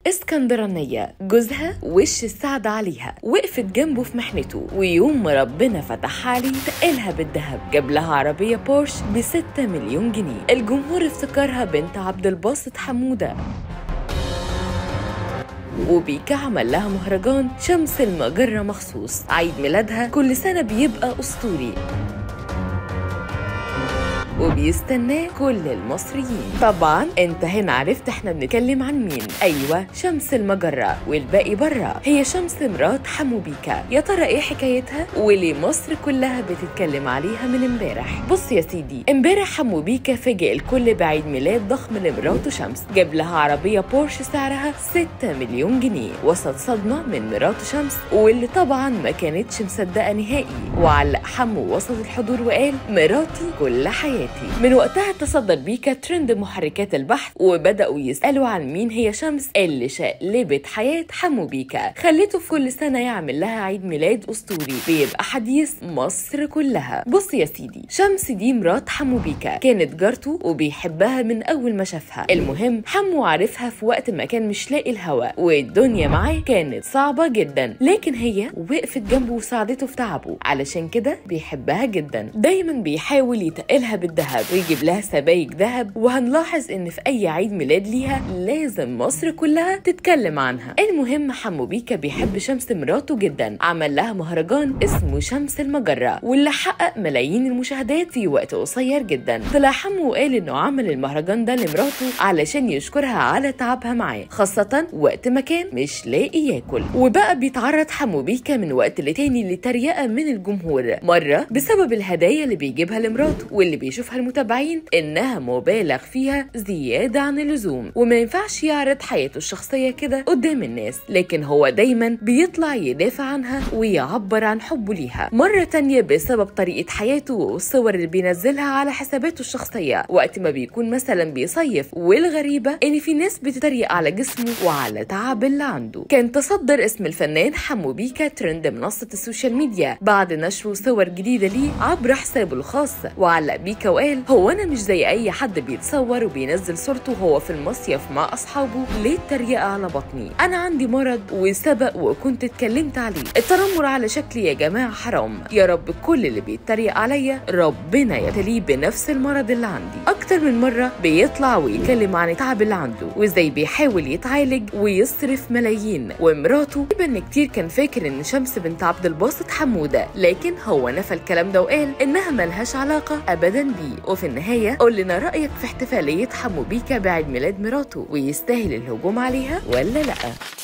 اسكندرانية جوزها وش السعد عليها وقفت جنبه في محنته ويوم ما ربنا فتح عليه تقلها بالذهب جاب لها عربية بورش بستة مليون جنيه الجمهور افتكرها بنت عبد الباسط حمودة وبيكا عمل لها مهرجان شمس المجرة مخصوص عيد ميلادها كل سنة بيبقى أسطوري وبيستناه كل المصريين طبعا انت هنا عرفت احنا بنتكلم عن مين ايوه شمس المجرة والباقي برا هي شمس مرات حمو بيكا يا ترى ايه حكايتها وليه مصر كلها بتتكلم عليها من امبارح بص يا سيدي امبارح حمو بيكا فاجئ الكل بعيد ميلاد ضخم لمراته شمس جاب لها عربية بورش سعرها 6 مليون جنيه وسط صدمة من مراته شمس واللي طبعا ما كانتش مصدقة نهائي وعلق حمو وسط الحضور وقال مراتي كل حياتي من وقتها تصدر بيكا ترند محركات البحث وبدأوا يسألوا عن مين هي شمس اللي شقلبت حياة حمو بيكا خليته في كل سنة يعمل لها عيد ميلاد أسطوري بيبقى حديث مصر كلها بص يا سيدي شمس دي مرات حمو بيكا كانت جارته وبيحبها من أول ما شافها المهم حمو عارفها في وقت ما كان مش لاقي الهوا والدنيا معاه كانت صعبة جدا لكن هي وقفت جنبه وساعدته في تعبه علشان كده بيحبها جدا دايما بيحاول يتقلها بالدهب ويجيب لها سبايك ذهب وهنلاحظ ان في اي عيد ميلاد ليها لازم مصر كلها تتكلم عنها المهم حمو بيكا بيحب شمس مراته جدا عمل لها مهرجان اسمه شمس المجرة واللي حقق ملايين المشاهدات في وقت قصير جدا طلع حمو وقال انه عمل المهرجان ده لمراته علشان يشكرها على تعبها معاه خاصة وقت ما كان مش لاقي ياكل وبقى بيتعرض حمو بيكا من وقت لتاني لتريقة من الجمهور مرة بسبب الهدايا اللي بيجيبها لمراته واللي بيشوفها المتابعين انها مبالغ فيها زيادة عن اللزوم وما ينفعش يعرض حياته الشخصية كده قدام الناس لكن هو دايما بيطلع يدافع عنها ويعبر عن حبه ليها مرة تانية بسبب طريقة حياته والصور اللي بينزلها على حساباته الشخصية وقت ما بيكون مثلا بيصيف والغريبة ان في ناس بتتريق على جسمه وعلى تعب اللي عنده كان تصدر اسم الفنان حمو بيكا ترند منصة السوشيال ميديا بعد نشره صور جديدة ليه عبر حسابه الخاص وعلق بيكا وقال هو انا مش زي اي حد بيتصور وبينزل صورته وهو في المصيف مع اصحابه ليه التريقة على بطني انا عندي مرض وسبق وكنت اتكلمت عليه التنمر على شكلي يا جماعة حرام يا رب كل اللي بيتريق عليا ربنا يبتليه بنفس المرض اللي عندي اكتر من مرة بيطلع ويتكلم عن التعب اللي عنده وازاي بيحاول يتعالج ويصرف ملايين ومراته ان كتير كان فاكر ان شمس بنت عبد الباسط حمودة لكن هو نفى الكلام ده وقال انها ملهاش علاقة ابدا بيه وفي النهاية قول لنا رأيك في احتفالية حمو بيكا بعيد ميلاد مراته ويستاهل الهجوم عليها ولا لأ